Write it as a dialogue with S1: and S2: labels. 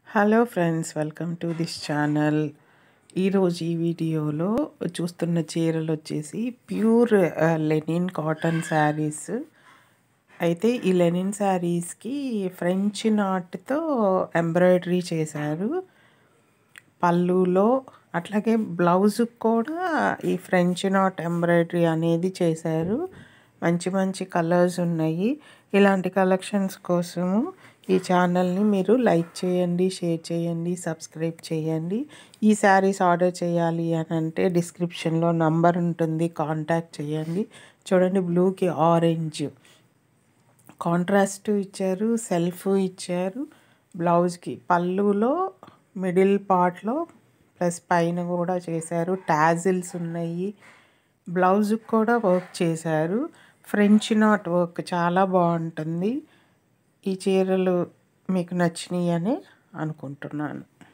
S1: hello friends welcome to this channel ఈరోజు ఈ వీడియోలో చూస్తున్న చీరలు వచ్చేసి ప్యూర్ లెనిన్ కాటన్ శారీస్ అయితే ఈ లెనిన్ శారీస్కి ఫ్రెంచ్ నాట్తో ఎంబ్రాయిడరీ చేశారు పళ్ళులో అట్లాగే బ్లౌజ్ కూడా ఈ ఫ్రెంచ్ నాట్ ఎంబ్రాయిడరీ అనేది చేశారు మంచి మంచి కలర్స్ ఉన్నాయి ఇలాంటి కలెక్షన్స్ కోసము ఈ ఛానల్ని మీరు లైక్ చేయండి షేర్ చేయండి సబ్స్క్రైబ్ చేయండి ఈ శారీస్ ఆర్డర్ చేయాలి అని అంటే డిస్క్రిప్షన్లో నంబర్ ఉంటుంది కాంటాక్ట్ చేయండి చూడండి బ్లూకి ఆరెంజ్ కాంట్రాస్ట్ ఇచ్చారు సెల్ఫ్ ఇచ్చారు బ్లౌజ్కి పళ్ళులో మిడిల్ పార్ట్లో ప్లస్ పైన కూడా చేశారు టాజిల్స్ ఉన్నాయి బ్లౌజ్కి కూడా వర్క్ చేశారు ఫ్రెంచ్ నాట్ వర్క్ చాలా బాగుంటుంది ఈ చీరలు మీకు నచ్చినాయి అని అనుకుంటున్నాను